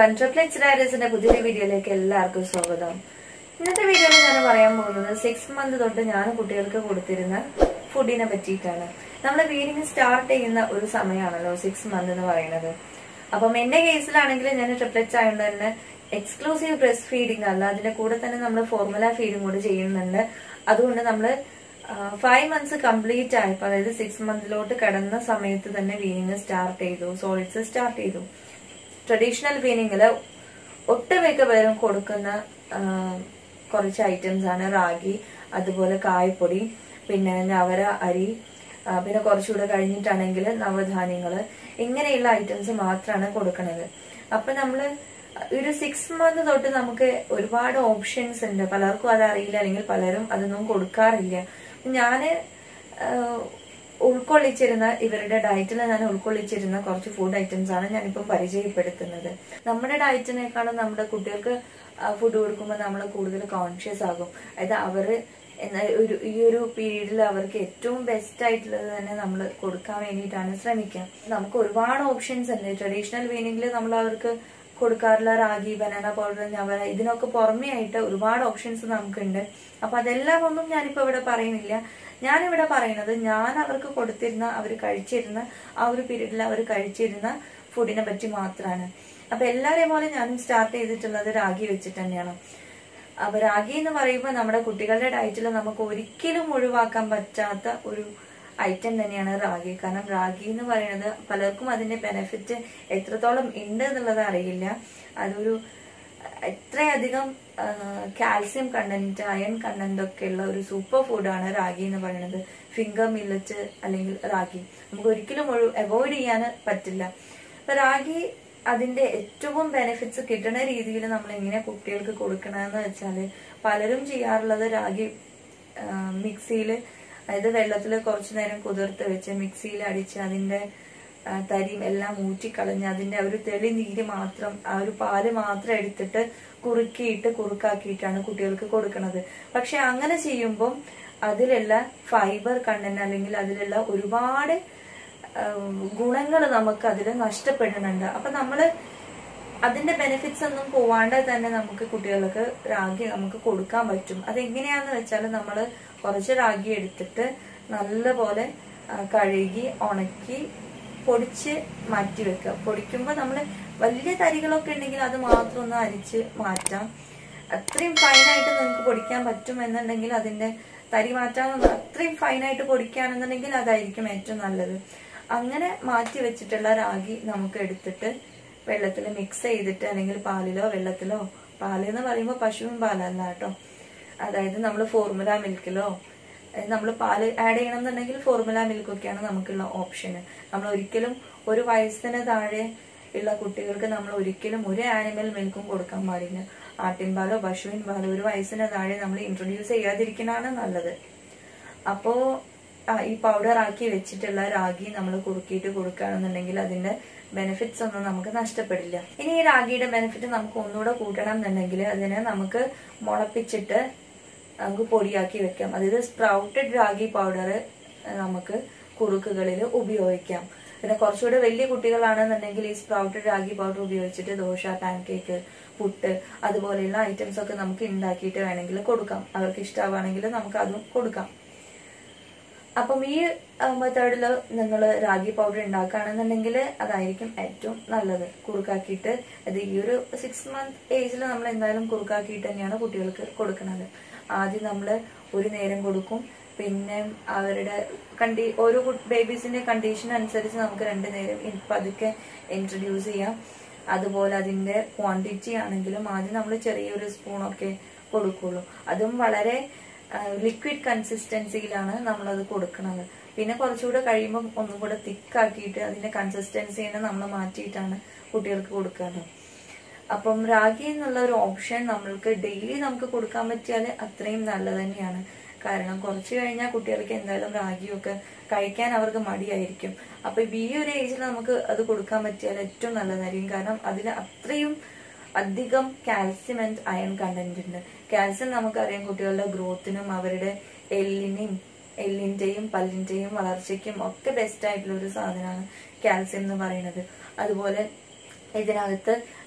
one triplex ഡയറീസിന്റെ പുതിയൊരു വീഡിയോയിലേക്ക് എല്ലാവർക്കും സ്വാഗതം ഇന്നത്തെ വീഡിയോയിൽ ഞാൻ പറയാൻ പോകുന്നത് സിക്സ് മന്ത് തൊട്ട് ഞാൻ കുട്ടികൾക്ക് കൊടുത്തിരുന്ന ഫുഡിനെ പറ്റിയിട്ടാണ് നമ്മൾ വീഡിങ് സ്റ്റാർട്ട് ചെയ്യുന്ന ഒരു സമയമാണല്ലോ സിക്സ് മന്ത് എന്ന് പറയുന്നത് അപ്പം എന്റെ കേസിലാണെങ്കിൽ ഞാൻ ട്രിപ്ലെക്സ് ആയതുകൊണ്ട് തന്നെ എക്സ്ക്ലൂസീവ് ബ്രസ്റ്റ് ഫീഡിംഗ് അല്ല അതിന്റെ കൂടെ തന്നെ നമ്മൾ ഫോർമുല ഫീഡിംഗ് കൂടെ ചെയ്യുന്നുണ്ട് അതുകൊണ്ട് നമ്മൾ ഫൈവ് മന്ത്സ് കംപ്ലീറ്റ് ആയപ്പോൾ അതായത് സിക്സ് മന്തിലോട്ട് കടന്ന സമയത്ത് തന്നെ വീനിങ് സ്റ്റാർട്ട് ചെയ്തു സോളിഡ്സ് സ്റ്റാർട്ട് ചെയ്തു ട്രഡീഷണൽ വീനിങ്ങില് ഒട്ടുമിക്ക പേരും കൊടുക്കുന്ന ആ, കുറച്ച് ഐറ്റംസ് ആണ് റാഗി അതുപോലെ കായപ്പൊടി പിന്നെ ഞവര അരി ആ, പിന്നെ കുറച്ചുകൂടെ കഴിഞ്ഞിട്ടാണെങ്കിൽ നവധാന്യങ്ങള് ഇങ്ങനെയുള്ള ഐറ്റംസ് മാത്രമാണ് കൊടുക്കുന്നത് അപ്പൊ നമ്മള് ഒരു സിക്സ് മന്ത് തൊട്ട് നമുക്ക് ഒരുപാട് ഓപ്ഷൻസ് ഉണ്ട് പലർക്കും അത് അറിയില്ല അല്ലെങ്കിൽ പലരും അതൊന്നും കൊടുക്കാറില്ല ഞാന് ആഹ് ഉൾക്കൊള്ളിച്ചിരുന്ന ഇവരുടെ ഡയറ്റിൽ ഞാൻ ഉൾക്കൊള്ളിച്ചിരുന്ന കുറച്ച് ഫുഡ് ഐറ്റംസ് ആണ് ഞാനിപ്പോൾ പരിചയപ്പെടുത്തുന്നത് നമ്മുടെ ഡയറ്റിനേക്കാളും നമ്മുടെ കുട്ടികൾക്ക് ഫുഡ് കൊടുക്കുമ്പോൾ നമ്മൾ കൂടുതൽ കോൺഷ്യസ് ആകും അതായത് അവര് എന്ന ഒരു ഈ ഒരു പീരീഡിൽ അവർക്ക് ഏറ്റവും ബെസ്റ്റ് ആയിട്ടുള്ളത് തന്നെ നമ്മൾ കൊടുക്കാൻ വേണ്ടിയിട്ടാണ് ശ്രമിക്കുക നമുക്ക് ഒരുപാട് ഓപ്ഷൻസ് ഉണ്ട് ട്രഡീഷണൽ വീനിങ്ങിൽ നമ്മൾ അവർക്ക് കൊടുക്കാറുള്ള റാഗി ബനാന പൗഡർ ഞവര ഇതിനൊക്കെ പുറമേ ആയിട്ട് ഒരുപാട് ഓപ്ഷൻസ് നമുക്കുണ്ട് അപ്പൊ അതെല്ലാം ഒന്നും ഞാനിപ്പോ ഇവിടെ പറയുന്നില്ല ഞാനിവിടെ പറയുന്നത് ഞാൻ അവർക്ക് കൊടുത്തിരുന്ന അവർ കഴിച്ചിരുന്ന ആ ഒരു പീരീഡിൽ അവർ കഴിച്ചിരുന്ന ഫുഡിനെ പറ്റി മാത്രമാണ് അപ്പൊ എല്ലാരെയും പോലെ ഞാനും സ്റ്റാർട്ട് ചെയ്തിട്ടുള്ളത് റാഗി വെച്ചിട്ട് തന്നെയാണ് അപ്പൊ റാഗി എന്ന് പറയുമ്പോൾ നമ്മുടെ കുട്ടികളുടെ ഡയറ്റിൽ നമുക്ക് ഒരിക്കലും ഒഴിവാക്കാൻ പറ്റാത്ത ഒരു ഐറ്റം തന്നെയാണ് റാഗി കാരണം റാഗി എന്ന് പറയുന്നത് പലർക്കും അതിന്റെ ബെനിഫിറ്റ് എത്രത്തോളം ഉണ്ട് എന്നുള്ളത് അറിയില്ല അതൊരു എത്രയധികം കാൽസ്യം കണ്ടന്റ് അയൺ കണ്ടന്റ് ഒക്കെ ഉള്ള ഒരു സൂപ്പർ ഫുഡാണ് റാഗി എന്ന് പറയുന്നത് ഫിംഗർ മില്ലറ്റ് അല്ലെങ്കിൽ റാഗി നമുക്ക് ഒരിക്കലും ഒരു അവോയ്ഡ് ചെയ്യാൻ പറ്റില്ല അപ്പൊ റാഗി അതിന്റെ ഏറ്റവും ബെനിഫിറ്റ്സ് കിട്ടുന്ന രീതിയിൽ നമ്മൾ എങ്ങനെ കുട്ടികൾക്ക് കൊടുക്കണമെന്ന് വെച്ചാല് പലരും ചെയ്യാറുള്ളത് റാഗി മിക്സിയിൽ അതായത് വെള്ളത്തിൽ കുറച്ചു നേരം കുതിർത്ത് വെച്ച് മിക്സിയിൽ അടിച്ച് അതിന്റെ ആ, തരിയും എല്ലാം ഊറ്റിക്കളഞ്ഞ് അതിന്റെ ആ ഒരു തെളി നീര് മാത്രം ആ ഒരു പാല് മാത്രം എടുത്തിട്ട് കുറുക്കിയിട്ട് കുറുക്കാക്കിയിട്ടാണ് കുട്ടികൾക്ക് കൊടുക്കുന്നത് പക്ഷെ അങ്ങനെ ചെയ്യുമ്പോൾ അതിലുള്ള ഫൈബർ കണ്ടന്റ് അല്ലെങ്കിൽ അതിലുള്ള ഒരുപാട് ഗുണങ്ങൾ നമുക്ക് അതിൽ നഷ്ടപ്പെടുന്നുണ്ട് അപ്പൊ നമ്മള് അതിന്റെ ബെനിഫിറ്റ്സ് ഒന്നും പോവാണ്ട് തന്നെ നമുക്ക് കുട്ടികൾക്ക് റാഗി നമുക്ക് കൊടുക്കാൻ പറ്റും അതെങ്ങനെയാന്ന് വെച്ചാൽ നമ്മൾ കുറച്ച് റാഗി എടുത്തിട്ട് നല്ലപോലെ ആ, കഴുകി ഉണക്കി പൊടിച്ച് മാറ്റി വെക്കുക പൊടിക്കുമ്പോൾ നമ്മൾ വലിയ തരികളൊക്കെ ഉണ്ടെങ്കിൽ അത് മാത്രം ഒന്ന് അരിച്ച് മാറ്റാം അത്രയും ഫൈനായിട്ട് നിങ്ങൾക്ക് പൊടിക്കാൻ പറ്റും എന്നുണ്ടെങ്കിൽ അതിന്റെ തരി മാറ്റാൻ അത്രയും ഫൈനായിട്ട് പൊടിക്കുകയാണെന്നുണ്ടെങ്കിൽ അതായിരിക്കും ഏറ്റവും നല്ലത് അങ്ങനെ മാറ്റി വെച്ചിട്ടുള്ള റാഗി നമുക്ക് എടുത്തിട്ട് വെള്ളത്തിൽ മിക്സ് ചെയ്തിട്ട് അല്ലെങ്കിൽ പാലിലോ വെള്ളത്തിലോ പാല് എന്ന് പറയുമ്പോൾ പശുവിൻ പാലല്ല കേട്ടോ അതായത് നമ്മൾ ഫോർമുല മിൽക്കിലോ നമ്മൾ പാല് ആഡ് ചെയ്യണം എന്നുണ്ടെങ്കിൽ ഫോർമുല മിൽക്ക് ഒക്കെയാണ് നമുക്കുള്ള ഓപ്ഷന് നമ്മൾ ഒരിക്കലും ഒരു വയസ്സിന് താഴെ ഉള്ള കുട്ടികൾക്ക് നമ്മൾ ഒരിക്കലും ഒരു ആനിമൽ മിൽക്കും കൊടുക്കാൻ പാടില്ല ആട്ടിൻ പാലോ പശുവിൻ പാലോ ഒരു വയസ്സിന് താഴെ നമ്മൾ ഇൻട്രൊഡ്യൂസ് ചെയ്യാതിരിക്കുന്നതാണ് നല്ലത് അപ്പോ ആ, ഈ പൗഡർ ആക്കി വെച്ചിട്ടുള്ള റാഗി നമ്മൾ കുറുക്കിയിട്ട് കൊടുക്കുകയാണെന്നുണ്ടെങ്കിൽ അതിന്റെ ബെനിഫിറ്റ്സ് ഒന്നും നമുക്ക് നഷ്ടപ്പെടില്ല ഇനി ഈ റാഗിയുടെ ബെനിഫിറ്റ് നമുക്ക് ഒന്നുകൂടെ കൂട്ടണം എന്നുണ്ടെങ്കിൽ അതിനെ നമുക്ക് മുളപ്പിച്ചിട്ട് നമുക്ക് പൊടിയാക്കി വെക്കാം അതായത് സ്പ്രൗട്ടഡ് റാഗി പൗഡർ നമുക്ക് കുറുക്കുകളിൽ ഉപയോഗിക്കാം പിന്നെ കുറച്ചുകൂടെ വലിയ കുട്ടികളാണെന്നുണ്ടെങ്കിൽ ഈ സ്പ്രൗട്ടഡ് റാഗി പൗഡർ ഉപയോഗിച്ചിട്ട് ദോശ പാൻകേക്ക് പുട്ട് അതുപോലെയുള്ള ഐറ്റംസ് ഒക്കെ നമുക്ക് ഉണ്ടാക്കിയിട്ട് വേണമെങ്കിൽ കൊടുക്കാം അവർക്ക് ഇഷ്ടമാണെങ്കിൽ നമുക്ക് അതും കൊടുക്കാം അപ്പം ഈ മെത്തേഡിൽ നിങ്ങൾ റാഗി പൗഡർ ഉണ്ടാക്കുകയാണെന്നുണ്ടെങ്കിൽ അതായിരിക്കും ഏറ്റവും നല്ലത് കുറുക്കാക്കിയിട്ട് അത് ഈ ഒരു സിക്സ് മന്ത് ഏജിൽ നമ്മൾ എന്തായാലും കുറുക്കാക്കിയിട്ട് തന്നെയാണ് കുട്ടികൾക്ക് കൊടുക്കുന്നത് ആദ്യം നമ്മൾ ഒരു നേരം കൊടുക്കും പിന്നെ അവരുടെ കണ്ടി ഓരോ ബേബീസിന്റെ കണ്ടീഷൻ അനുസരിച്ച് നമുക്ക് രണ്ട് നേരം ഇ- പതുക്കെ ഇൻട്രൊഡ്യൂസ് ചെയ്യാം അതുപോലെ അതിന്റെ ക്വാണ്ടിറ്റി ആണെങ്കിലും ആദ്യം നമ്മൾ ചെറിയൊരു സ്പൂണൊക്കെ കൊടുക്കുള്ളൂ അതും വളരെ ലിക്വിഡ് കൺസിസ്റ്റൻസിയിലാണ് നമ്മളത് കൊടുക്കുന്നത് പിന്നെ കുറച്ചുകൂടെ കഴിയുമ്പോൾ ഒന്നും കൂടെ തിക്കാക്കിയിട്ട് അതിന്റെ കൺസിസ്റ്റൻസിനെ നമ്മൾ മാറ്റിയിട്ടാണ് കുട്ടികൾക്ക് കൊടുക്കുന്നത് അപ്പം റാഗി എന്നുള്ള ഒരു ഓപ്ഷൻ നമ്മൾക്ക് ഡെയിലി നമുക്ക് കൊടുക്കാൻ പറ്റിയാൽ അത്രയും നല്ലത് തന്നെയാണ് കാരണം കുറച്ച് കഴിഞ്ഞാൽ കുട്ടികൾക്ക് എന്തായാലും റാഗിയൊക്കെ കഴിക്കാൻ അവർക്ക് മടിയായിരിക്കും അപ്പൊ ഈ ഒരു ഏജിൽ നമുക്ക് അത് കൊടുക്കാൻ പറ്റിയാൽ ഏറ്റവും നല്ലതായിരിക്കും കാരണം അതിൽ അത്രയും അധികം കാൽസ്യം ആൻഡ് അയൺ കണ്ടന്റ് ഉണ്ട് കാൽസ്യം നമുക്കറിയാം കുട്ടികളുടെ ഗ്രോത്തിനും അവരുടെ എല്ലിനെയും എല്ലിന്റെയും പല്ലിന്റെയും വളർച്ചയ്ക്കും ഒക്കെ ബെസ്റ്റ് ആയിട്ടുള്ള ഒരു സാധനമാണ് കാൽസ്യം എന്ന് പറയുന്നത് അതുപോലെ ഇതിനകത്ത്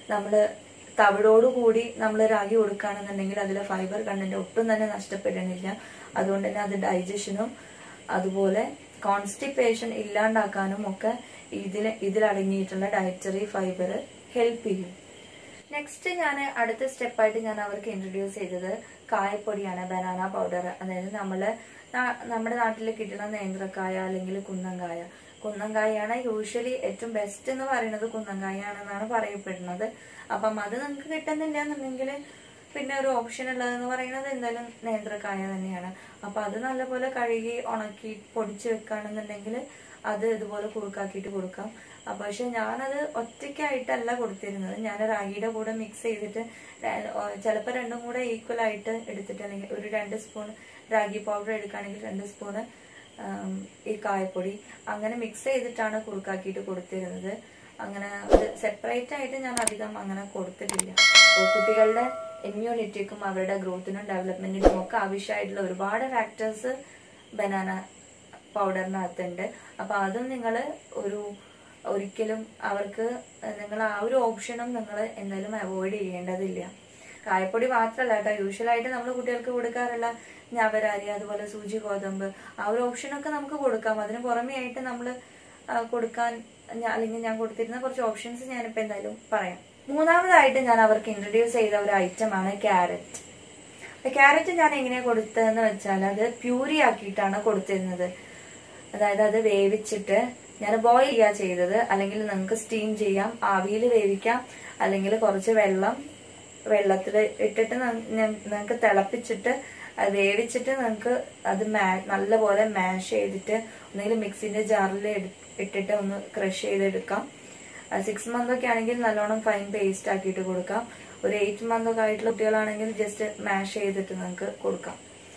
നമ്മൾ തവിടോടുകൂടി നമ്മൾ രാഗി കൊടുക്കുകയാണെന്നുണ്ടെങ്കിൽ അതിലെ ഫൈബർ കണ്ടന്റ് ഒട്ടും തന്നെ നഷ്ടപ്പെടുന്നില്ല അതുകൊണ്ട് തന്നെ അത് ഡൈജഷനും അതുപോലെ കോൺസ്റ്റിപ്പേഷൻ ഇല്ലാണ്ടാക്കാനും ഒക്കെ ഇതിൽ ഇതിലടങ്ങിയിട്ടുള്ള ഡയറ്ററി ഫൈബർ ഹെൽപ്പ് ചെയ്യും നെക്സ്റ്റ് ഞാൻ അടുത്ത സ്റ്റെപ്പായിട്ട് ഞാൻ അവർക്ക് ഇൻട്രൊഡ്യൂസ് ചെയ്തത് കായപ്പൊടിയാണ് ബനാന പൗഡർ അതായത് നമ്മള് നാ- നമ്മുടെ നാട്ടിൽ കിട്ടുന്ന നേന്ത്രക്കായ അല്ലെങ്കിൽ കുന്നങ്കായ കുന്നങ്കായാണ് യൂഷ്വലി ഏറ്റവും ബെസ്റ്റ് എന്ന് പറയുന്നത് കുന്നങ്കായാണെന്നാണ് പറയപ്പെടുന്നത് അപ്പം അത് നിങ്ങൾക്ക് കിട്ടുന്നില്ല എന്നുണ്ടെങ്കിൽ പിന്നെ ഒരു ഓപ്ഷൻ ഉള്ളതെന്ന് പറയുന്നത് എന്തായാലും നേന്ത്രക്കായ തന്നെയാണ് അപ്പൊ അത് നല്ലപോലെ കഴുകി ഉണക്കി പൊടിച്ച് വെക്കുകയാണെന്നുണ്ടെങ്കിൽ അത് ഇതുപോലെ കുറുക്കാക്കിയിട്ട് കൊടുക്കാം അപ്പൊ പക്ഷെ ഞാനത് ഒറ്റയ്ക്കായിട്ടല്ല കൊടുത്തിരുന്നത് ഞാൻ റാഗിയുടെ കൂടെ മിക്സ് ചെയ്തിട്ട് ചിലപ്പോൾ രണ്ടും കൂടെ ഈക്വൽ ആയിട്ട് എടുത്തിട്ട് അല്ലെങ്കിൽ ഒരു രണ്ട് സ്പൂൺ റാഗി പൗഡർ എടുക്കുകയാണെങ്കിൽ രണ്ട് സ്പൂണ് ആം, ഈ കായപ്പൊടി അങ്ങനെ മിക്സ് ചെയ്തിട്ടാണ് കുറുക്കാക്കിയിട്ട് കൊടുത്തിരുന്നത് അങ്ങനെ അത് സെപ്പറേറ്റ് ആയിട്ട് ഞാൻ അധികം അങ്ങനെ കൊടുത്തിട്ടില്ല അപ്പോൾ കുട്ടികളുടെ ഇമ്മ്യൂണിറ്റിക്കും അവരുടെ ഗ്രോത്തിനും ഡെവലപ്മെന്റിനും ഒക്കെ ആവശ്യമായിട്ടുള്ള ഒരുപാട് ഫാക്ടേഴ്സ് ബനാന പൗഡറിനകത്തുണ്ട് അപ്പൊ അതും നിങ്ങൾ ഒരു ഒരിക്കലും അവർക്ക് നിങ്ങൾ ആ ഒരു ഓപ്ഷനും നിങ്ങൾ എന്തായാലും അവോയ്ഡ് ചെയ്യേണ്ടതില്ല കായപ്പൊടി മാത്രമല്ല കേട്ടോ യൂഷ്വലായിട്ട് നമ്മൾ കുട്ടികൾക്ക് കൊടുക്കാറുള്ള ഞാവരാരി അതുപോലെ സൂചി ഗോതമ്പ് ആ ഒരു ഓപ്ഷനൊക്കെ നമുക്ക് കൊടുക്കാം അതിന് പുറമേ ആയിട്ട് നമ്മൾ കൊടുക്കാൻ ഞാ- അല്ലെങ്കിൽ ഞാൻ കൊടുത്തിരുന്ന കുറച്ച് ഓപ്ഷൻസ് ഞാനിപ്പോ എന്തായാലും പറയാം മൂന്നാമതായിട്ട് ഞാൻ അവർക്ക് ഇൻട്രൊഡ്യൂസ് ചെയ്ത ഒരു ഐറ്റമാണ് ക്യാരറ്റ് ക്യാരറ്റ് ഞാൻ എങ്ങനെയാ കൊടുത്തതെന്ന് വെച്ചാൽ അത് പ്യൂരി ആക്കിയിട്ടാണ് കൊടുത്തിരുന്നത് അതായത് അത് വേവിച്ചിട്ട് ഞാൻ ബോയിൽ ചെയ്യാ ചെയ്തത് അല്ലെങ്കിൽ നിങ്ങൾക്ക് സ്റ്റീം ചെയ്യാം ആവിയിൽ വേവിക്കാം അല്ലെങ്കിൽ കുറച്ച് വെള്ളം വെള്ളത്തിൽ ഇട്ടിട്ട് നിങ്ങൾക്ക് തിളപ്പിച്ചിട്ട് അത് വേവിച്ചിട്ട് നിങ്ങൾക്ക് അത് മാ- നല്ലപോലെ മാഷ് ചെയ്തിട്ട് ഒന്നെങ്കിൽ മിക്സിന്റെ ജാറിൽ ഇട്ടിട്ട് ഒന്ന് ക്രഷ് ചെയ്തെടുക്കാം സിക്സ് മന്ത് ഒക്കെ ആണെങ്കിൽ നല്ലോണം ഫൈൻ പേസ്റ്റ് ആക്കിയിട്ട് കൊടുക്കാം ഒരു എയ്റ്റ് മന്ത് ഒക്കെ ആയിട്ടുള്ള കുട്ടികളാണെങ്കിൽ ജസ്റ്റ് മാഷ് ചെയ്തിട്ട് നിങ്ങൾക്ക് കൊടുക്കാം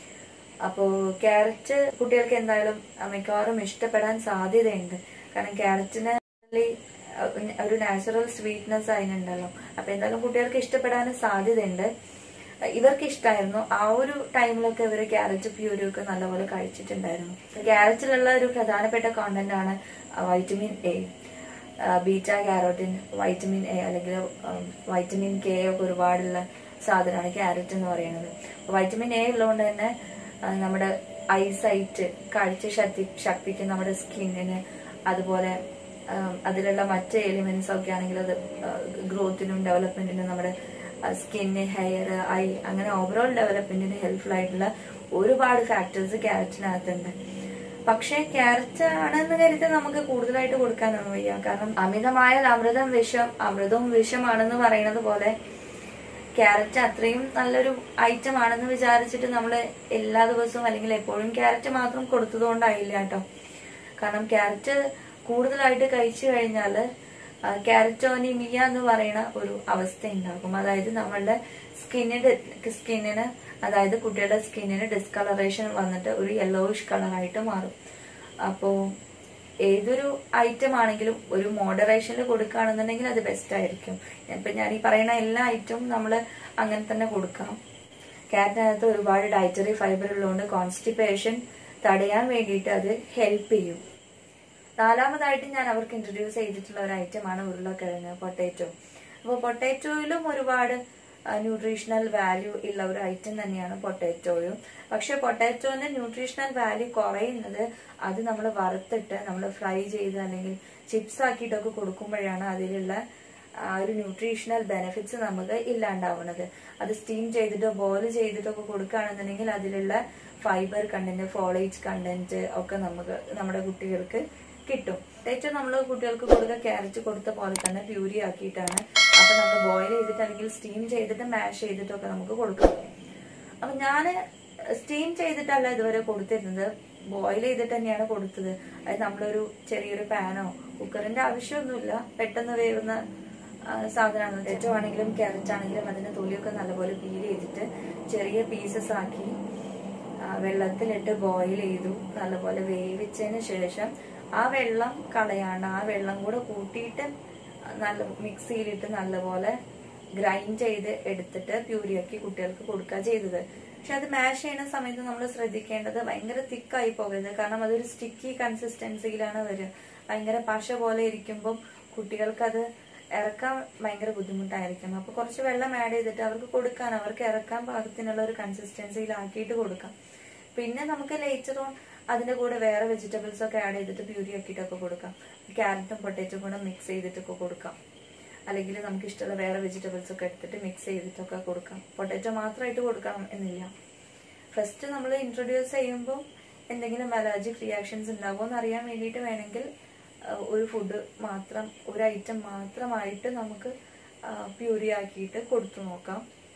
അപ്പോ ക്യാരറ്റ് കുട്ടികൾക്ക് എന്തായാലും മിക്കവാറും ഇഷ്ടപ്പെടാൻ സാധ്യതയുണ്ട് കാരണം ക്യാരറ്റിന് ഒരു നാച്ചുറൽ സ്വീറ്റ്നെസ് അതിനുണ്ടല്ലോ അപ്പൊ എന്തായാലും കുട്ടികൾക്ക് ഇഷ്ടപ്പെടാൻ സാധ്യതയുണ്ട് ഇവർക്ക് ഇഷ്ടമായിരുന്നു ആ ഒരു ടൈമിലൊക്കെ ഇവർ ക്യാരറ്റ് പ്യൂരി ഒക്കെ നല്ലപോലെ കഴിച്ചിട്ടുണ്ടായിരുന്നു ക്യാരറ്റിലുള്ള ഒരു പ്രധാനപ്പെട്ട കോണ്ടന്റ് ആണ് vitamin A beta carotene vitamin A അല്ലെങ്കിൽ വൈറ്റമിൻ കെ ഒക്കെ ഒരുപാടുള്ള സാധനമാണ് ക്യാരറ്റ് എന്ന് പറയുന്നത് വൈറ്റമിൻ എ ഉള്ളതുകൊണ്ട് തന്നെ ആ, നമ്മുടെ ഐസൈറ്റ് കാഴ്ച ശക്തി ശക്തിക്ക് നമ്മുടെ സ്കിന്നിന് അതുപോലെ ആ, അതിലുള്ള മറ്റ് എലിമെന്റ്സ് ഒക്കെ ആണെങ്കിൽ അത് ഗ്രോത്തിനും ഡെവലപ്മെന്റിനും നമ്മുടെ സ്കിന്ന് ഹെയർ ഐ അങ്ങനെ ഓവറോൾ ഡെവലപ്മെന്റിന് ഹെൽപ്ഫുൾ ആയിട്ടുള്ള ഒരുപാട് ഫാക്ടേഴ്സ് ക്യാരറ്റിനകത്തുണ്ട് പക്ഷേ ക്യാരറ്റ് ആണെന്ന് കരുതി നമുക്ക് കൂടുതലായിട്ട് കൊടുക്കാനൊന്നും വയ്യ കാരണം അമിതമായാൽ അമൃതം വിഷം അമൃതവും വിഷമാണെന്ന് പറയുന്നത് പോലെ ക്യാരറ്റ് അത്രയും നല്ലൊരു ഐറ്റം ആണെന്ന് വിചാരിച്ചിട്ട് നമ്മൾ എല്ലാ ദിവസവും അല്ലെങ്കിൽ എപ്പോഴും ക്യാരറ്റ് മാത്രം കൊടുത്തതുകൊണ്ടായില്ല കേട്ടോ കാരണം ക്യാരറ്റ് കൂടുതലായിട്ട് കഴിച്ചു കഴിഞ്ഞാൽ ക്യാരറ്റോനിമിയ എന്ന് പറയുന്ന ഒരു അവസ്ഥ ഉണ്ടാകും അതായത് നമ്മളുടെ സ്കിന്നിന്റെ സ്കിന്നിന് അതായത് കുട്ടികളുടെ സ്കിന്നിന് ഡിസ്കളറേഷൻ വന്നിട്ട് ഒരു യെല്ലോയിഷ് കളറായിട്ട് മാറും അപ്പോ ഏതൊരു ഐറ്റം ആണെങ്കിലും ഒരു മോഡറേഷനിൽ കൊടുക്കുകയാണെന്നുണ്ടെങ്കിൽ അത് ബെസ്റ്റ് ആയിരിക്കും ഇപ്പൊ ഞാൻ ഈ പറയുന്ന എല്ലാ ഐറ്റവും നമ്മൾ അങ്ങനെ തന്നെ കൊടുക്കാം ക്യാരറ്റിനകത്ത് ഒരുപാട് ഡയറ്ററി ഫൈബർ ഉള്ളതുകൊണ്ട് കോൺസ്റ്റിപ്പേഷൻ തടയാൻ വേണ്ടിയിട്ട് അത് ഹെൽപ്പ് ചെയ്യും നാലാമതായിട്ട് ഞാൻ അവർക്ക് ഇൻട്രൊഡ്യൂസ് ചെയ്തിട്ടുള്ള ഒരു ഐറ്റമാണ് ഉരുളക്കിഴങ്ങ് പൊട്ടാറ്റോ അപ്പോൾ പൊട്ടാറ്റോയിലും ഒരുപാട് ന്യൂട്രീഷണൽ വാല്യൂ ഉള്ള ഒരു ഐറ്റം തന്നെയാണ് പൊട്ടാറ്റോയും പക്ഷെ പൊട്ടാറ്റോന്റെ ന്യൂട്രീഷണൽ വാല്യൂ കുറയുന്നത് അത് നമ്മൾ വറുത്തിട്ട് നമ്മൾ ഫ്രൈ ചെയ്ത് അല്ലെങ്കിൽ ചിപ്സ് ആക്കിയിട്ടൊക്കെ കൊടുക്കുമ്പോഴാണ് അതിലുള്ള ആ ഒരു ന്യൂട്രീഷണൽ ബെനിഫിറ്റ്സ് നമുക്ക് ഇല്ലാണ്ടാവുന്നത് അത് സ്റ്റീം ചെയ്തിട്ടോ ബോയിൽ ചെയ്തിട്ടോ ഒക്കെ കൊടുക്കുകയാണെന്നുണ്ടെങ്കിൽ അതിലുള്ള ഫൈബർ കണ്ടന്റ് ഫോളേജ് കണ്ടന്റ് ഒക്കെ നമുക്ക് നമ്മുടെ കുട്ടികൾക്ക് കിട്ടും ഏറ്റവും നമ്മൾ കുട്ടികൾക്ക് കൊടുക്കുക ക്യാരറ്റ് കൊടുത്ത പോലെ തന്നെ പ്യൂരി ആക്കിയിട്ടാണ് അപ്പൊ നമ്മൾ ബോയിൽ ചെയ്തിട്ട് അല്ലെങ്കിൽ സ്റ്റീം ചെയ്തിട്ട് മാഷ് ചെയ്തിട്ടൊക്കെ നമുക്ക് കൊടുക്കാം അപ്പൊ ഞാന് സ്റ്റീം ചെയ്തിട്ടല്ല ഇതുവരെ കൊടുത്തിരുന്നത് ബോയിൽ ചെയ്തിട്ട് തന്നെയാണ് കൊടുത്തത് അത് നമ്മളൊരു ചെറിയൊരു പാനോ കുക്കറിന്റെ ആവശ്യമൊന്നുമില്ല പെട്ടെന്ന് വേവുന്ന ആ, സാധനമാണ് ഏറ്റവും ആണെങ്കിലും ക്യാരറ്റ് ആണെങ്കിലും അതിന്റെ തൊലിയൊക്കെ നല്ലപോലെ പീൽ ചെയ്തിട്ട് ചെറിയ പീസസ് ആക്കി ആ, വെള്ളത്തിലിട്ട് ബോയിൽ ചെയ്തു നല്ലപോലെ വേവിച്ചതിന് ശേഷം ആ വെള്ളം കളയാണ്ട് ആ വെള്ളം കൂടെ കൂട്ടിയിട്ട് നല്ല മിക്സിയിലിട്ട് നല്ലപോലെ ഗ്രൈൻഡ് ചെയ്ത് എടുത്തിട്ട് പ്യൂരിയാക്കി കുട്ടികൾക്ക് കൊടുക്കുക ചെയ്തത് പക്ഷെ അത് മാഷ് ചെയ്യുന്ന സമയത്ത് നമ്മൾ ശ്രദ്ധിക്കേണ്ടത് ഭയങ്കര തിക്കായി പോകരുത് കാരണം അതൊരു സ്റ്റിക്കി കൺസിസ്റ്റൻസിയിലാണ് വരിക ഭയങ്കര പശ പോലെ ഇരിക്കുമ്പോൾ കുട്ടികൾക്കത് ഇറക്കാൻ ഭയങ്കര ബുദ്ധിമുട്ടായിരിക്കും അപ്പൊ കുറച്ച് വെള്ളം ആഡ് ചെയ്തിട്ട് അവർക്ക് കൊടുക്കാൻ അവർക്ക് ഇറക്കാൻ പാകത്തിനുള്ള ഒരു കൺസിസ്റ്റൻസിയിലാക്കിയിട്ട് കൊടുക്കാം പിന്നെ നമുക്ക് ലേറ്റർ ഓൺ അതിന്റെ കൂടെ വേറെ വെജിറ്റബിൾസ് ഒക്കെ ആഡ് ചെയ്തിട്ട് പ്യൂരി ആക്കിയിട്ടൊക്കെ കൊടുക്കാം ക്യാരറ്റും പൊട്ടറ്റോ കൂടെ മിക്സ് ചെയ്തിട്ടൊക്കെ കൊടുക്കാം അല്ലെങ്കിൽ നമുക്ക് ഇഷ്ടമുള്ള വേറെ വെജിറ്റബിൾസ് ഒക്കെ എടുത്തിട്ട് മിക്സ് ചെയ്തിട്ടൊക്കെ കൊടുക്കാം പൊട്ടറ്റോ മാത്രമായിട്ട് കൊടുക്കണം എന്നില്ല ഫസ്റ്റ് നമ്മൾ ഇൻട്രൊഡ്യൂസ് ചെയ്യുമ്പോൾ എന്തെങ്കിലും അലർജിക് റിയാക്ഷൻസ് ഉണ്ടാവുമോ എന്ന് അറിയാൻ വേണ്ടിയിട്ട് വേണമെങ്കിൽ ആ, ഒരു ഫുഡ് മാത്രം ഒരു ഐറ്റം മാത്രമായിട്ട് നമുക്ക് പ്യൂരി ആക്കിയിട്ട് കൊടുത്തു നോക്കാം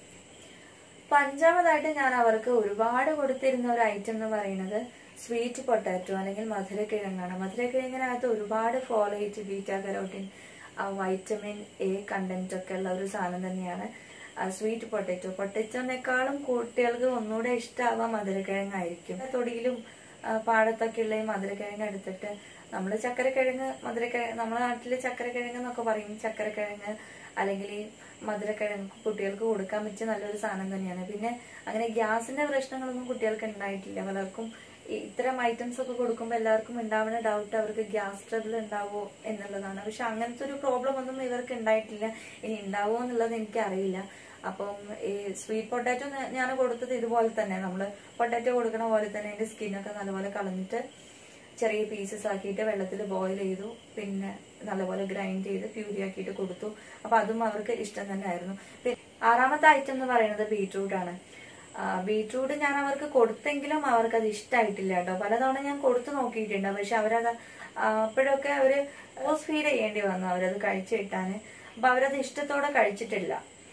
അപ്പൊ അഞ്ചാമതായിട്ട് ഞാൻ അവർക്ക് ഒരുപാട് കൊടുത്തിരുന്ന ഒരു ഐറ്റം എന്ന് പറയുന്നത് സ്വീറ്റ് പൊട്ടാറ്റോ അല്ലെങ്കിൽ മധുരക്കിഴങ്ങാണ് മധുരക്കിഴങ്ങിനകത്ത് ഒരുപാട് folate beta carotene vitamin A content ഒക്കെ ഉള്ള ഒരു സാധനം തന്നെയാണ് സ്വീറ്റ് പൊട്ടറ്റോ പൊട്ടറ്റോനേക്കാളും കുട്ടികൾക്ക് ഒന്നുകൂടെ ഇഷ്ടമാവാൻ മധുരക്കിഴങ്ങായിരിക്കും തൊടിയിലും ആ, പാടത്തൊക്കെ ഉള്ള ഈ മധുരക്കിഴങ്ങ് എടുത്തിട്ട് നമ്മൾ ചക്കരക്കിഴങ്ങ് മധുരക്കിഴങ്ങ് നമ്മുടെ നാട്ടില് ചക്കരക്കിഴങ്ങ് എന്നൊക്കെ പറയും ചക്കരക്കിഴങ്ങ് അല്ലെങ്കിൽ ഈ മധുരക്കിഴങ്ങ് കുട്ടികൾക്ക് കൊടുക്കാൻ പറ്റിയ നല്ലൊരു സാധനം തന്നെയാണ് പിന്നെ അങ്ങനെ ഗ്യാസിന്റെ പ്രശ്നങ്ങളൊന്നും കുട്ടികൾക്ക് ഉണ്ടായിട്ടില്ല പലർക്കും ഈ ഇത്തരം ഐറ്റംസ് ഒക്കെ കൊടുക്കുമ്പോൾ എല്ലാവർക്കും ഉണ്ടാവുന്ന ഡൗട്ട് അവർക്ക് ഗ്യാസ് ട്രബിൾ ഉണ്ടാവോ എന്നുള്ളതാണ് പക്ഷെ അങ്ങനത്തെ ഒരു പ്രോബ്ലം ഒന്നും ഇവർക്ക് ഉണ്ടായിട്ടില്ല ഇനി ഉണ്ടാവോ എന്നുള്ളത് എനിക്കറിയില്ല അപ്പം ഈ സ്വീറ്റ് പൊട്ടാറ്റോ ഞാൻ കൊടുത്തത് ഇതുപോലെ തന്നെ നമ്മൾ പൊട്ടാറ്റോ കൊടുക്കണ പോലെ തന്നെ അതിന്റെ സ്കിന്നൊക്കെ നല്ലപോലെ കളഞ്ഞിട്ട് ചെറിയ പീസസ് ആക്കിയിട്ട് വെള്ളത്തിൽ ബോയിൽ ചെയ്തു പിന്നെ നല്ലപോലെ ഗ്രൈൻഡ് ചെയ്ത് പ്യൂരി ആക്കിയിട്ട് കൊടുത്തു അപ്പൊ അതും അവർക്ക് ഇഷ്ടം തന്നെ ആയിരുന്നു പിന്നെ ആറാമത്തെ ഐറ്റം എന്ന് പറയുന്നത് ബീട്രൂട്ട് ആണ് ബീട്രൂട്ട് ഞാൻ അവർക്ക് കൊടുത്തെങ്കിലും അവർക്ക് അത് ഇഷ്ടമായിട്ടില്ല കേട്ടോ പലതവണ ഞാൻ കൊടുത്തു നോക്കിയിട്ടുണ്ട് പക്ഷെ അവരത് ആ, അപ്പോഴൊക്കെ അവര് റോസ് ഫീഡ് ചെയ്യേണ്ടി വന്നു അവരത് കഴിച്ചു കിട്ടാന് അപ്പൊ അവരത് ഇഷ്ടത്തോടെ കഴിച്ചിട്ടില്ല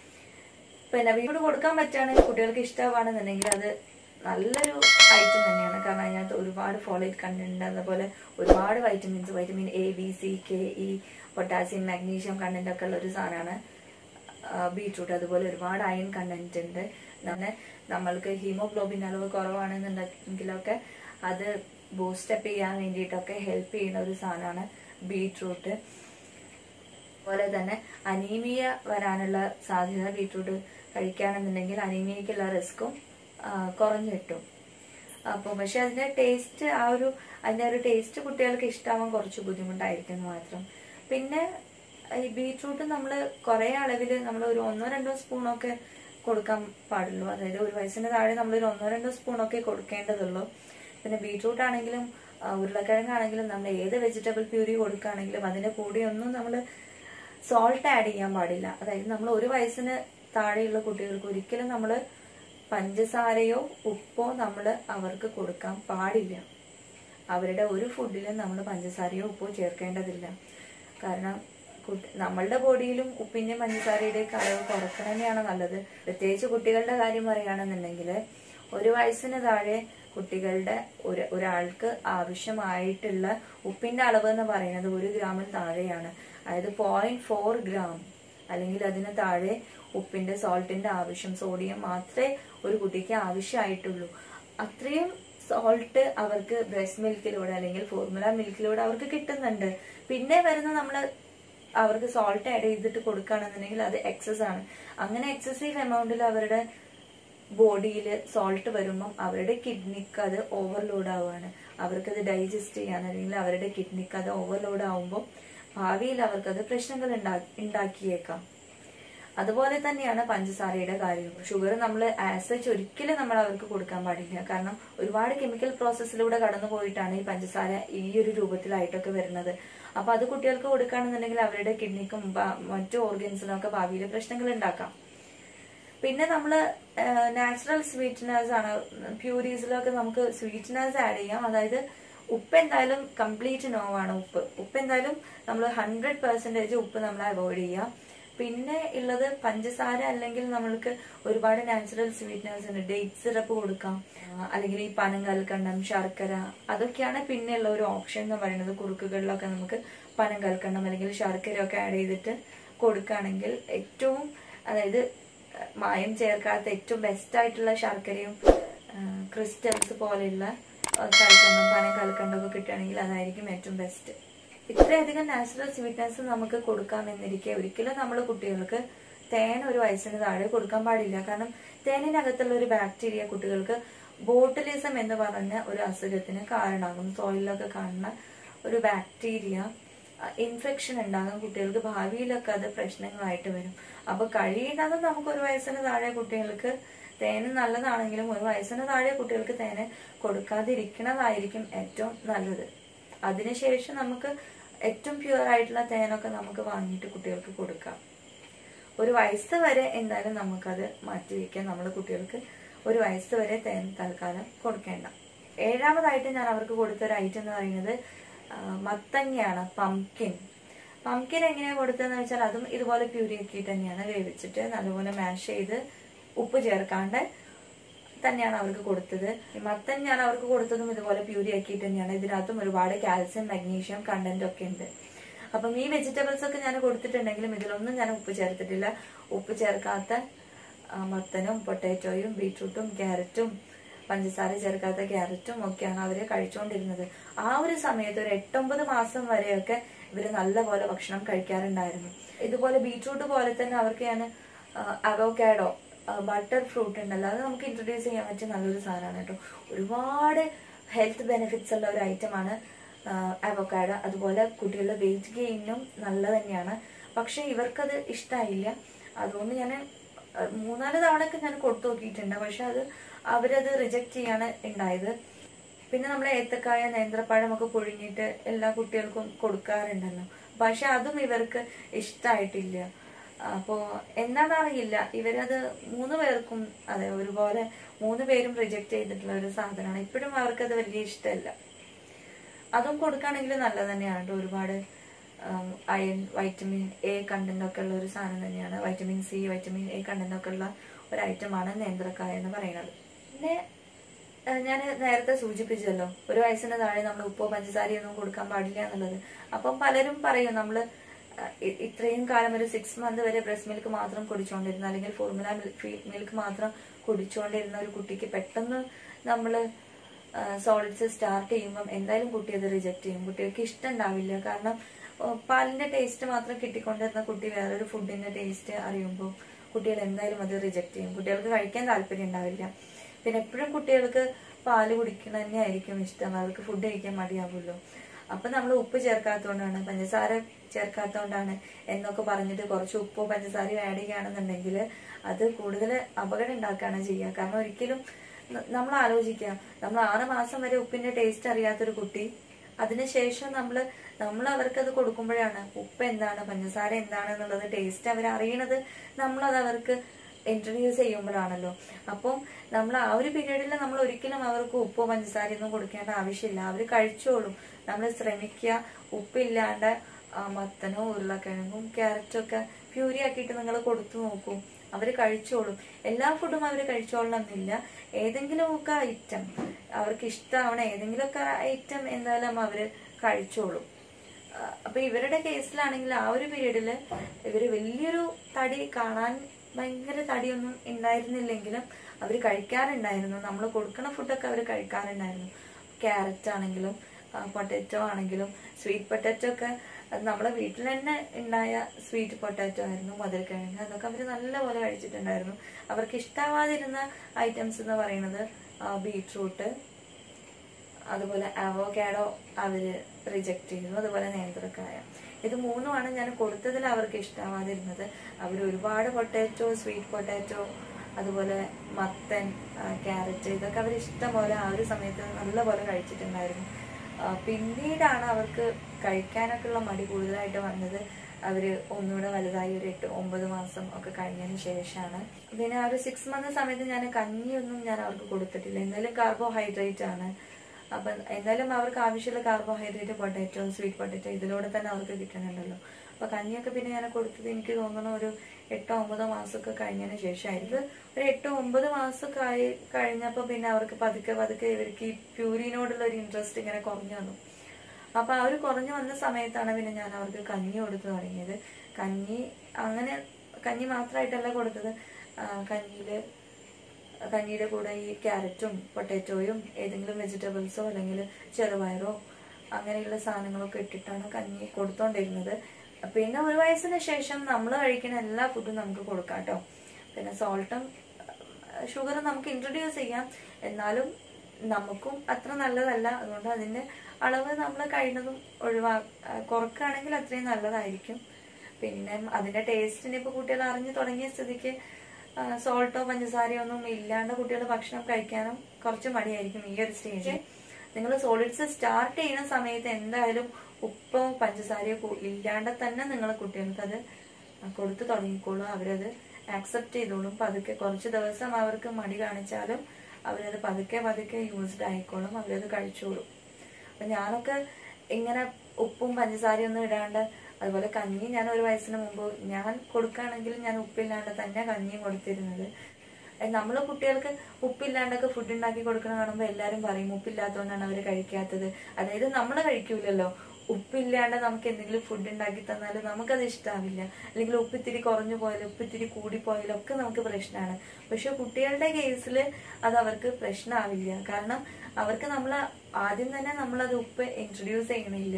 പിന്നെ വീട് കൊടുക്കാൻ പറ്റുകയാണെങ്കിൽ കുട്ടികൾക്ക് ഇഷ്ടമാണെന്നുണ്ടെങ്കിൽ അത് നല്ലൊരു ഐറ്റം തന്നെയാണ് കാരണം അതിനകത്ത് ഒരുപാട് ഫോളേറ്റ് കണ്ടന്റ് അതുപോലെ ഒരുപാട് vitamins vitamin A B C K E potassium magnesium content ഒക്കെ ഉള്ള ഒരു സാധനമാണ് ബീട്രൂട്ട് അതുപോലെ ഒരുപാട് അയൺ കണ്ടന്റ് ഉണ്ട് പിന്നെ നമ്മൾക്ക് ഹീമോഗ്ലോബിൻ അളവ് കുറവാണെന്നുണ്ടെങ്കിലൊക്കെ അത് ബൂസ്റ്റപ്പ് ചെയ്യാൻ വേണ്ടിയിട്ടൊക്കെ ഹെൽപ്പ് ചെയ്യുന്ന ഒരു സാധനമാണ് ബീട്രൂട്ട് അതുപോലെ തന്നെ അനീമിയ വരാനുള്ള സാധ്യത ബീട്രൂട്ട് കഴിക്കുകയാണെന്നുണ്ടെങ്കിൽ അനീമിയക്കുള്ള റിസ്ക്കും കുറഞ്ഞു കിട്ടും അപ്പോൾ പക്ഷെ അതിന്റെ ടേസ്റ്റ് ആ ഒരു അതിന്റെ ഒരു ടേസ്റ്റ് കുട്ടികൾക്ക് ഇഷ്ടമാവാൻ കുറച്ച് ബുദ്ധിമുട്ടായിരിക്കും എന്ന് മാത്രം പിന്നെ ഈ ബീട്രൂട്ട് നമ്മൾ കുറേ അളവിൽ നമ്മൾ ഒരു ഒന്നോ രണ്ടോ സ്പൂണൊക്കെ കൊടുക്കാൻ പാടുള്ളൂ അതായത് ഒരു വയസ്സിന് താഴെ നമ്മൾ ഒരു ഒന്നോ രണ്ടോ സ്പൂണൊക്കെ കൊടുക്കേണ്ടതുള്ളൂ പിന്നെ ബീട്രൂട്ട് ആണെങ്കിലും ആ, ഉരുളക്കിഴങ്ങാണെങ്കിലും നമ്മൾ ഏത് വെജിറ്റബിൾ പ്യൂരി കൊടുക്കുകയാണെങ്കിലും അതിന്റെ കൂടെ ഒന്നും നമ്മൾ സോൾട്ട് ആഡ് ചെയ്യാൻ പാടില്ല അതായത് നമ്മൾ ഒരു വയസ്സിന് താഴെയുള്ള കുട്ടികൾക്ക് ഒരിക്കലും നമ്മൾ പഞ്ചസാരയോ ഉപ്പോ നമ്മൾ അവർക്ക് കൊടുക്കാൻ പാടില്ല അവരുടെ ഒരു ഫുഡിലും നമ്മൾ പഞ്ചസാരയോ ഉപ്പോ ചേർക്കേണ്ടതില്ല കാരണം കുട്ടി നമ്മളുടെ ബോഡിയിലും ഉപ്പിന്റെയും പഞ്ചസാരയുടെയും അളവ് കുറക്കണം തന്നെയാണ് നല്ലത് പ്രത്യേകിച്ച് കുട്ടികളുടെ കാര്യം പറയുകയാണെന്നുണ്ടെങ്കിൽ ഒരു വയസ്സിന് താഴെ കുട്ടികളുടെ ഒരു ഒരാൾക്ക് ആവശ്യമായിട്ടുള്ള ഉപ്പിന്റെ അളവ് എന്ന് പറയുന്നത് ഒരു ഗ്രാമിൽ താഴെയാണ് അതായത് പോയിന്റ് ഫോർ ഗ്രാം അല്ലെങ്കിൽ അതിന് താഴെ ഉപ്പിന്റെ സോൾട്ടിന്റെ ആവശ്യം സോഡിയം മാത്രമേ ഒരു കുട്ടിക്ക് ആവശ്യമായിട്ടുള്ളൂ അത്രയും സോൾട്ട് അവർക്ക് ബ്രസ്റ്റ് മിൽക്കിലൂടെ അല്ലെങ്കിൽ ഫോർമുല മിൽക്കിലൂടെ അവർക്ക് കിട്ടുന്നുണ്ട് പിന്നെ വരുന്ന നമ്മൾ അവർക്ക് സോൾട്ട് ആഡ് ചെയ്തിട്ട് കൊടുക്കുകയാണെന്നുണ്ടെങ്കിൽ അത് എക്സസ് ആണ് അങ്ങനെ എക്സസീവ് എമൗണ്ടിൽ അവരുടെ ബോഡിയിൽ സോൾട്ട് വരുമ്പം അവരുടെ കിഡ്നിക്ക് അത് ഓവർലോഡ് ആവുകയാണ് അവർക്കത് ഡൈജസ്റ്റ് ചെയ്യാൻ അല്ലെങ്കിൽ അവരുടെ കിഡ്നിക്ക് അത് ഓവർലോഡ് ആവുമ്പോൾ ഭാവിയിൽ അവർക്കത് പ്രശ്നങ്ങൾ ഉണ്ടാ- ഉണ്ടാക്കിയേക്കാം അതുപോലെ തന്നെയാണ് പഞ്ചസാരയുടെ കാര്യം ഷുഗർ നമ്മൾ ആസച്ച് ഒരിക്കലും നമ്മൾ അവർക്ക് കൊടുക്കാൻ പാടില്ല കാരണം ഒരുപാട് കെമിക്കൽ പ്രോസസ്സിലൂടെ കടന്നു പോയിട്ടാണ് ഈ പഞ്ചസാര ഈ ഒരു രൂപത്തിലായിട്ടൊക്കെ വരുന്നത് അപ്പൊ അത് കുട്ടികൾക്ക് കൊടുക്കുകയാണെന്നുണ്ടെങ്കിൽ അവരുടെ കിഡ്നിക്കും ബ- മറ്റു ഓർഗൻസിനും ഒക്കെ ഭാവിയിൽ പ്രശ്നങ്ങൾ ഉണ്ടാക്കാം പിന്നെ നമ്മള് നാച്ചുറൽ സ്വീറ്റ്നേഴ്സ് ആണ് പ്യൂരീസിലൊക്കെ നമുക്ക് സ്വീറ്റ്നേഴ്സ് ആഡ് ചെയ്യാം അതായത് ഉപ്പ് എന്തായാലും കംപ്ലീറ്റ് നോ ആണ് ഉപ്പ് ഉപ്പ് എന്തായാലും നമ്മൾ ഹൺഡ്രഡ് പെർസെന്റേജ് ഉപ്പ് നമ്മൾ അവോയ്ഡ് ചെയ്യാം പിന്നെ ഉള്ളത് പഞ്ചസാര അല്ലെങ്കിൽ നമ്മൾക്ക് ഒരുപാട് നാച്ചുറൽ സ്വീറ്റ്നേഴ്സ് ഉണ്ട് ഡേറ്റ് സിറപ്പ് കൊടുക്കാം ആ, അല്ലെങ്കിൽ ഈ പനം കൽക്കണ്ടം ശർക്കര അതൊക്കെയാണ് പിന്നെയുള്ള ഒരു ഓപ്ഷൻ എന്ന് പറയുന്നത് കുറുക്കുകളിലൊക്കെ നമുക്ക് പനം കൽക്കണ്ടം അല്ലെങ്കിൽ ശർക്കര ഒക്കെ ആഡ് ചെയ്തിട്ട് കൊടുക്കുകയാണെങ്കിൽ ഏറ്റവും അതായത് മായം ചേർക്കാത്ത ഏറ്റവും ബെസ്റ്റ് ആയിട്ടുള്ള ശർക്കരയും ക്രിസ്റ്റൽസ് പോലെയുള്ള ആ, കൽക്കണ്ടം പനം കൽക്കണ്ടം ഒക്കെ കിട്ടുകയാണെങ്കിൽ അതായിരിക്കും ഏറ്റവും ബെസ്റ്റ് ഇത്രയധികം നാച്ചുറൽ സ്വീറ്റ്നസ് നമുക്ക് കൊടുക്കാമെന്നിരിക്കെ ഒരിക്കലും നമ്മൾ കുട്ടികൾക്ക് തേൻ ഒരു വയസ്സിന് താഴെ കൊടുക്കാൻ പാടില്ല കാരണം തേനിനകത്തുള്ള ഒരു ബാക്ടീരിയ കുട്ടികൾക്ക് ബോട്ടിലിസം എന്ന് പറഞ്ഞ ഒരു അസുഖത്തിന് കാരണമാകും സോയിലൊക്കെ കാണുന്ന ഒരു ബാക്ടീരിയ ഇൻഫെക്ഷൻ ഉണ്ടാകും കുട്ടികൾക്ക് ഭാവിയിലൊക്കെ അത് പ്രശ്നങ്ങളായിട്ട് വരും അപ്പൊ കഴിയുന്നതും നമുക്ക് ഒരു വയസ്സിന് താഴെ കുട്ടികൾക്ക് തേന് നല്ലതാണെങ്കിലും ഒരു വയസ്സിന് താഴെ കുട്ടികൾക്ക് തേന് കൊടുക്കാതിരിക്കുന്നതായിരിക്കും ഏറ്റവും നല്ലത് അതിനുശേഷം നമുക്ക് ഏറ്റവും പ്യുവർ ആയിട്ടുള്ള തേനൊക്കെ നമുക്ക് വാങ്ങിയിട്ട് കുട്ടികൾക്ക് കൊടുക്കാം ഒരു വയസ്സ് വരെ എന്തായാലും നമുക്കത് മാറ്റിവെക്കാം നമ്മുടെ കുട്ടികൾക്ക് ഒരു വയസ്സ് വരെ തേൻ തൽക്കാലം കൊടുക്കേണ്ട ഏഴാമതായിട്ട് ഞാൻ അവർക്ക് കൊടുത്ത ഒരു ഐറ്റം എന്ന് പറയുന്നത് ആ, മത്തങ്ങയാണ് പംകിൻ പംകിൻ എങ്ങനെയാണ് കൊടുത്തതെന്ന് വെച്ചാൽ അതും ഇതുപോലെ പ്യൂരി ആക്കിയിട്ട് തന്നെയാണ് വേവിച്ചിട്ട് നല്ലപോലെ മാഷ് ചെയ്ത് ഉപ്പ് ചേർക്കാണ്ട് തന്നെയാണ് അവർക്ക് കൊടുത്തത് ഈ മത്തൻ ഞാൻ അവർക്ക് കൊടുത്തതും ഇതുപോലെ പ്യൂരി ആക്കിയിട്ട് തന്നെയാണ് ഇതിനകത്തും ഒരുപാട് കാൽസ്യം മഗ്നീഷ്യം കണ്ടന്റ് ഒക്കെ ഉണ്ട് അപ്പം ഈ വെജിറ്റബിൾസ് ഒക്കെ ഞാൻ കൊടുത്തിട്ടുണ്ടെങ്കിലും ഇതിലൊന്നും ഞാൻ ഉപ്പ് ചേർത്തിട്ടില്ല ഉപ്പ് ചേർക്കാത്ത ആ, മത്തനും പൊട്ടാറ്റോയും ബീട്രൂട്ടും ക്യാരറ്റും പഞ്ചസാര ചേർക്കാത്ത ക്യാരറ്റും ഒക്കെയാണ് അവര് കഴിച്ചുകൊണ്ടിരുന്നത് ആ ഒരു സമയത്ത് ഒരു എട്ടൊമ്പത് മാസം വരെയൊക്കെ ഇവര് നല്ലപോലെ ഭക്ഷണം കഴിക്കാറുണ്ടായിരുന്നു ഇതുപോലെ ബീട്രൂട്ട് പോലെ തന്നെ അവർക്ക് ഞാൻ അവോക്കാഡോ ബട്ടർ ഫ്രൂട്ട് ഉണ്ടല്ലോ അത് നമുക്ക് ഇൻട്രൊഡ്യൂസ് ചെയ്യാൻ പറ്റിയ നല്ലൊരു സാധനമാണ് കേട്ടോ ഒരുപാട് ഹെൽത്ത് ബെനിഫിറ്റ്സ് ഉള്ള ഒരു ഐറ്റമാണ് അവോക്കാഡോ അതുപോലെ കുട്ടികളുടെ വെയിറ്റ് ഗെയിനും നല്ല തന്നെയാണ് പക്ഷെ ഇവർക്കത് ഇഷ്ടമായില്ല അതുകൊണ്ട് ഞാൻ മൂന്നാല് തവണയൊക്കെ ഞാൻ കൊടുത്തു നോക്കിയിട്ടുണ്ട് പക്ഷെ അത് അവരത് റിജക്റ്റ് ചെയ്യാണ് ഉണ്ടായത് പിന്നെ നമ്മൾ ഏത്തക്കായ നേന്ത്രപ്പഴമൊക്കെ പുഴുങ്ങിയിട്ട് എല്ലാ കുട്ടികൾക്കും കൊടുക്കാറുണ്ടല്ലോ പക്ഷെ അതും ഇവർക്ക് ഇഷ്ടമായിട്ടില്ല അപ്പോ എന്താണെന്നറിയില്ല ഇവരത് മൂന്ന് പേർക്കും അതെ ഒരുപോലെ മൂന്ന് പേരും റിജക്റ്റ് ചെയ്തിട്ടുള്ള ഒരു സാധനമാണ് ഇപ്പോഴും അവർക്കത് വലിയ ഇഷ്ടമല്ല അതും കൊടുക്കുകയാണെങ്കിൽ നല്ലത് തന്നെയാണ് കേട്ടോ ഒരുപാട് അയൺ വൈറ്റമിൻ എ കണ്ടന്റ് ഒക്കെ ഉള്ള ഒരു സാധനം തന്നെയാണ് vitamin C vitamin A content ഒക്കെ ഉള്ള ഒരു ഐറ്റമാണ് നേന്ത്രക്കായ എന്ന് പറയുന്നത് പിന്നെ ഞാൻ നേരത്തെ സൂചിപ്പിച്ചല്ലോ ഒരു വയസ്സിന് താഴെ നമ്മൾ ഉപ്പോ പഞ്ചസാരയോ ഒന്നും കൊടുക്കാൻ പാടില്ല എന്നുള്ളത് അപ്പം പലരും പറയും നമ്മൾ ഇത്രയും കാലം ഒരു സിക്സ് മന്ത് വരെ ബ്രസ്റ്റ് മിൽക്ക് മാത്രം കുടിച്ചുകൊണ്ടിരുന്ന അല്ലെങ്കിൽ ഫോർമുല മിൽക്ക് മാത്രം കുടിച്ചുകൊണ്ടിരുന്ന ഒരു കുട്ടിക്ക് പെട്ടെന്ന് നമ്മൾ സോളിഡ്സ് സ്റ്റാർട്ട് ചെയ്യുമ്പം എന്തായാലും കുട്ടി അത് റിജക്ട് ചെയ്യും കുട്ടികൾക്ക് ഇഷ്ടം ഉണ്ടാവില്ല കാരണം ആ, പാലിന്റെ ടേസ്റ്റ് മാത്രം കിട്ടിക്കൊണ്ടിരുന്ന കുട്ടി വേറൊരു ഫുഡിന്റെ ടേസ്റ്റ് അറിയുമ്പോൾ കുട്ടികൾ എന്തായാലും അത് റിജക്ട് ചെയ്യും കുട്ടികൾക്ക് കഴിക്കാൻ താല്പര്യം ഉണ്ടാവില്ല പിന്നെ എപ്പോഴും കുട്ടികൾക്ക് പാല് കുടിക്കണം തന്നെയായിരിക്കും ഇഷ്ടം അവർക്ക് ഫുഡ് കഴിക്കാൻ മടിയാവുമല്ലോ അപ്പൊ നമ്മൾ ഉപ്പ് ചേർക്കാത്തതുകൊണ്ടാണ് പഞ്ചസാര ചേർക്കാത്തതുകൊണ്ടാണ് എന്നൊക്കെ പറഞ്ഞിട്ട് കുറച്ച് ഉപ്പോ പഞ്ചസാരയോ ആഡ് ചെയ്യുകയാണെന്നുണ്ടെങ്കിൽ അത് കൂടുതൽ അപകടം ഉണ്ടാക്കുകയാണ് ചെയ്യുക കാരണം ഒരിക്കലും ന- നമ്മൾ ആലോചിക്കുക നമ്മൾ ആറ് മാസം വരെ ഉപ്പിന്റെ ടേസ്റ്റ് അറിയാത്തൊരു കുട്ടി അതിനുശേഷം നമ്മൾ നമ്മൾ അവർക്ക് അത് കൊടുക്കുമ്പോഴാണ് ഉപ്പ് എന്താണ് പഞ്ചസാര എന്താണ് എന്നുള്ളത് ടേസ്റ്റ് അവർ അറിയണത് നമ്മളത് അവർക്ക് ഇൻട്രൊഡ്യൂസ് ചെയ്യുമ്പോഴാണല്ലോ അപ്പം നമ്മൾ ആ ഒരു പീരീഡിൽ നമ്മൾ ഒരിക്കലും അവർക്ക് ഉപ്പോ പഞ്ചസാരയൊന്നും കൊടുക്കേണ്ട ആവശ്യമില്ല അവർ കഴിച്ചോളും നമ്മൾ ശ്രമിക്കുക ഉപ്പില്ലാണ്ട് ആ, മത്തനോ ഉരുളക്കിഴങ്ങും ക്യാരറ്റും ഒക്കെ പ്യൂരി ആക്കിയിട്ട് നിങ്ങൾ കൊടുത്തു നോക്കൂ അവർ കഴിച്ചോളും എല്ലാ ഫുഡും അവർ കഴിച്ചോളണമെന്നില്ല ഏതെങ്കിലുമൊക്കെ ഐറ്റം അവർക്ക് ഇഷ്ടമാവണ ഏതെങ്കിലുമൊക്കെ ഐറ്റം എന്തായാലും അവര് കഴിച്ചോളും ആ, അപ്പൊ ഇവരുടെ കേസിലാണെങ്കിൽ ആ ഒരു പീരീഡില് ഇവര് വലിയൊരു തടി കാണാൻ ഭയങ്കര തടിയൊന്നും ഉണ്ടായിരുന്നില്ലെങ്കിലും അവർ കഴിക്കാറുണ്ടായിരുന്നു നമ്മൾ കൊടുക്കുന്ന ഫുഡൊക്കെ അവർ കഴിക്കാറുണ്ടായിരുന്നു ക്യാരറ്റ് ആണെങ്കിലും പൊട്ടാറ്റോ ആണെങ്കിലും സ്വീറ്റ് പൊട്ടാറ്റോ ഒക്കെ അത് നമ്മളെ വീട്ടിൽ തന്നെ ഉണ്ടായ സ്വീറ്റ് പൊട്ടാറ്റോ ആയിരുന്നു മധുരക്കിഴങ്ങ് അതൊക്കെ അവർ നല്ലപോലെ കഴിച്ചിട്ടുണ്ടായിരുന്നു അവർക്ക് ഇഷ്ടാവാതിരുന്ന ഐറ്റംസ് എന്ന് പറയുന്നത് ബീട്രൂട്ട് അതുപോലെ അവോക്കാഡോ അവര് റിജക്ട് ചെയ്തു അതുപോലെ നേന്ത്രക്കായ ഇത് മൂന്നുമാണ് ഞാൻ കൊടുത്തതിൽ അവർക്ക് ഇഷ്ടാവാതിരുന്നത് അവർ ഒരുപാട് പൊട്ടാറ്റോ സ്വീറ്റ് പൊട്ടാറ്റോ അതുപോലെ മത്തൻ ക്യാരറ്റ് ഇതൊക്കെ അവർ ഇഷ്ടം പോലെ ആ ഒരു സമയത്ത് നല്ലപോലെ കഴിച്ചിട്ടുണ്ടായിരുന്നു ആ, പിന്നീടാണ് അവർക്ക് കഴിക്കാനൊക്കെ ഉള്ള മടി കൂടുതലായിട്ട് വന്നത് അവര് ഒന്നുകൂടെ വലുതായി ഒരു എട്ട് ഒമ്പത് മാസം ഒക്കെ കഴിഞ്ഞതിന് ശേഷമാണ് പിന്നെ ആ ഒരു സിക്സ് മന്ത് സമയത്ത് ഞാൻ കഞ്ഞിയൊന്നും ഞാൻ അവർക്ക് കൊടുത്തിട്ടില്ല എന്തായാലും കാർബോഹൈഡ്രേറ്റ് ആണ് അപ്പൊ എന്തായാലും അവർക്ക് ആവശ്യമുള്ള കാർബോഹൈഡ്രേറ്റ് പൊട്ടാറ്റോ സ്വീറ്റ് പൊട്ടാറ്റോ ഇതിലൂടെ തന്നെ അവർക്ക് കിട്ടണുണ്ടല്ലോ അപ്പൊ കഞ്ഞിയൊക്കെ പിന്നെ ഞാൻ കൊടുത്തത് എനിക്ക് തോന്നുന്നു ഒരു എട്ടോ ഒമ്പതോ മാസമൊക്കെ കഴിഞ്ഞതിന് ശേഷമായിരിക്കും ഒരു എട്ടോ ഒമ്പത് മാസമൊക്കെ ആയി കഴിഞ്ഞപ്പോ പിന്നെ അവർക്ക് പതുക്കെ പതുക്കെ ഇവർക്ക് ഈ പ്യൂരിനോടുള്ള ഒരു ഇൻട്രസ്റ്റ് ഇങ്ങനെ കുറഞ്ഞു വന്നു അപ്പൊ ആ ഒരു കുറഞ്ഞു വന്ന സമയത്താണ് പിന്നെ ഞാൻ അവർക്ക് കഞ്ഞി കൊടുത്തു തുടങ്ങിയത് കഞ്ഞി അങ്ങനെ കഞ്ഞി മാത്രമായിട്ടല്ല കൊടുത്തത് ആ, കഞ്ഞിയില് കഞ്ഞിയുടെ കൂടെ ഈ ക്യാരറ്റും പൊട്ടാറ്റോയും ഏതെങ്കിലും വെജിറ്റബിൾസോ അല്ലെങ്കിൽ ചെറുപയറോ അങ്ങനെയുള്ള സാധനങ്ങളൊക്കെ ഇട്ടിട്ടാണ് കഞ്ഞി കൊടുത്തോണ്ടിരുന്നത് പിന്നെ ഒരു വയസ്സിന് ശേഷം നമ്മൾ കഴിക്കുന്ന എല്ലാ ഫുഡും നമുക്ക് കൊടുക്കാം കേട്ടോ പിന്നെ സോൾട്ടും ഷുഗറും നമുക്ക് ഇൻട്രൊഡ്യൂസ് ചെയ്യാം എന്നാലും നമുക്കും അത്ര നല്ലതല്ല അതുകൊണ്ട് അതിന്റെ അളവ് നമ്മൾ കഴിയുന്നതും ഒഴിവാ ആ, കുറക്കുകയാണെങ്കിൽ അത്രയും നല്ലതായിരിക്കും പിന്നെ അതിന്റെ ടേസ്റ്റിന് ഇപ്പൊ കുട്ടികൾ അറിഞ്ഞു തുടങ്ങിയ സ്ഥിതിക്ക് സോൾട്ടോ പഞ്ചസാരയോ ഒന്നും ഇല്ലാണ്ട് കുട്ടികൾ ഭക്ഷണം കഴിക്കാനും കുറച്ച് മടിയായിരിക്കും ഈ ഒരു സ്റ്റേജ് നിങ്ങൾ സോളിഡ്സ് സ്റ്റാർട്ട് ചെയ്യുന്ന സമയത്ത് എന്തായാലും ഉപ്പോ പഞ്ചസാരയോ കൂ- ഇല്ലാണ്ട് തന്നെ നിങ്ങൾ കുട്ടികൾക്ക് അത് കൊടുത്തു തുടങ്ങിക്കോളും അവരത് ആക്സെപ്റ്റ് ചെയ്തോളും പതുക്കെ കുറച്ച് ദിവസം അവർക്ക് മടി കാണിച്ചാലും അവരത് പതുക്കെ പതുക്കെ യൂസ്ഡ് ആയിക്കോളും അവരത് കഴിച്ചോളും അപ്പൊ ഞാനൊക്കെ ഇങ്ങനെ ഉപ്പും പഞ്ചസാരയും ഒന്നും ഇടാണ്ട് അതുപോലെ കഞ്ഞി ഞാൻ ഒരു വയസ്സിന് മുമ്പ് ഞാൻ കൊടുക്കുകയാണെങ്കിൽ ഞാൻ ഉപ്പില്ലാണ്ട് തന്നെ കഞ്ഞിയും കൊടുത്തിരുന്നത് നമ്മൾ കുട്ടികൾക്ക് ഉപ്പില്ലാണ്ടൊക്കെ ഫുഡ് ഉണ്ടാക്കി കൊടുക്കണം കാണുമ്പോൾ എല്ലാരും പറയും ഉപ്പില്ലാത്തതുകൊണ്ടാണ് അവർ കഴിക്കാത്തത് അതായത് നമ്മൾ കഴിക്കൂലല്ലോ ഉപ്പില്ലാണ്ട് നമുക്ക് എന്തെങ്കിലും ഫുഡ് ഉണ്ടാക്കി തന്നാൽ നമുക്കത് ഇഷ്ടാവില്ല അല്ലെങ്കിൽ ഉപ്പിത്തിരി കുറഞ്ഞു പോയാലും ഉപ്പിത്തിരി കൂടിപ്പോയാലും ഒക്കെ നമുക്ക് പ്രശ്നമാണ് പക്ഷെ കുട്ടികളുടെ കേസിൽ അത് അവർക്ക് പ്രശ്നമാവില്ല കാരണം അവർക്ക് നമ്മൾ ആദ്യം തന്നെ നമ്മളത് ഉപ്പ് ഇൻട്രൊഡ്യൂസ് ചെയ്യണില്ല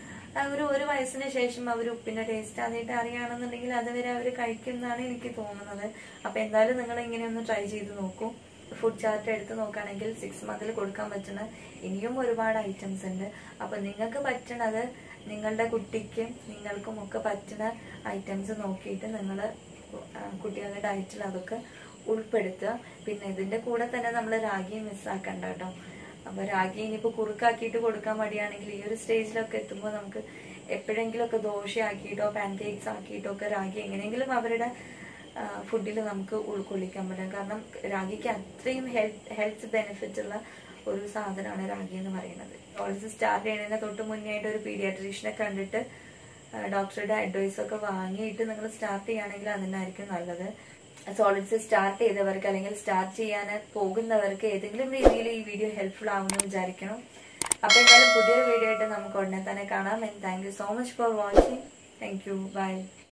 ആ ഒരു ഒരു വയസ്സിന് ശേഷം അവർ ഉപ്പിന്റെ ടേസ്റ്റ് ആദ്യമായിട്ട് അറിയുകയാണെന്നുണ്ടെങ്കിൽ അതുവരെ അവർ കഴിക്കുന്നതാണ് എനിക്ക് തോന്നുന്നത് അപ്പൊ എന്തായാലും നിങ്ങൾ ഇങ്ങനെ ഒന്ന് ട്രൈ ചെയ്ത് നോക്കൂ ഫുഡ് ചാർട്ട് എടുത്ത് നോക്കുകയാണെങ്കിൽ സിക്സ് മന്തിൽ കൊടുക്കാൻ പറ്റുന്ന ഇനിയും ഒരുപാട് ഐറ്റംസ് ഉണ്ട് അപ്പൊ നിങ്ങൾക്ക് പറ്റണത് നിങ്ങളുടെ കുട്ടിക്കും നിങ്ങൾക്കും ഒക്കെ പറ്റുന്ന ഐറ്റംസ് നോക്കിയിട്ട് നിങ്ങൾ കുട്ടികളുടെ ഡയറ്റിൽ അതൊക്കെ ഉൾപ്പെടുത്തുക പിന്നെ ഇതിന്റെ കൂടെ തന്നെ നമ്മൾ രാഗി മിസ്സാക്കണ്ട കേട്ടോ അപ്പൊ രാഗി ഇനിയിപ്പോ കുറുക്കാക്കിയിട്ട് കൊടുക്കാൻ മടിയാണെങ്കിൽ ഈ ഒരു സ്റ്റേജിലൊക്കെ എത്തുമ്പോൾ നമുക്ക് എപ്പോഴെങ്കിലും ഒക്കെ ദോശയാക്കിയിട്ടോ പാൻകേക്സ് ആക്കിയിട്ടോ ഒക്കെ രാഗി എങ്ങനെയെങ്കിലും അവരുടെ ഫുഡിൽ നമുക്ക് ഉൾക്കൊള്ളിക്കാൻ പറ്റും കാരണം രാഗിക്ക് അത്രയും ഹെൽത്ത് ഹെൽത്ത് ബെനിഫിറ്റ് ഉള്ള ഒരു സാധനമാണ് രാഗി എന്ന് പറയുന്നത് ഓൾസ് സ്റ്റാർട്ട് ചെയ്യുന്നതിന് തൊട്ട് മുന്നേ ആയിട്ട് ഒരു പീഡിയാട്രീഷ്യനെ കണ്ടിട്ട് ഡോക്ടറുടെ അഡ്വൈസ് ഒക്കെ വാങ്ങിയിട്ട് നിങ്ങൾ സ്റ്റാർട്ട് ചെയ്യുകയാണെങ്കിൽ അതിനായിരിക്കും നല്ലത് സോളിഡ്സ് സ്റ്റാർട്ട് ചെയ്തവർക്ക് അല്ലെങ്കിൽ സ്റ്റാർട്ട് ചെയ്യാൻ പോകുന്നവർക്ക് ഏതെങ്കിലും രീതിയിൽ ഈ വീഡിയോ ഹെൽപ്ഫുൾ ആവുമെന്ന് വിചാരിക്കണം അപ്പൊ എന്തായാലും പുതിയൊരു വീഡിയോ ആയിട്ട് നമുക്ക് ഉടനെ തന്നെ കാണാം and thank you so much for watching thank you by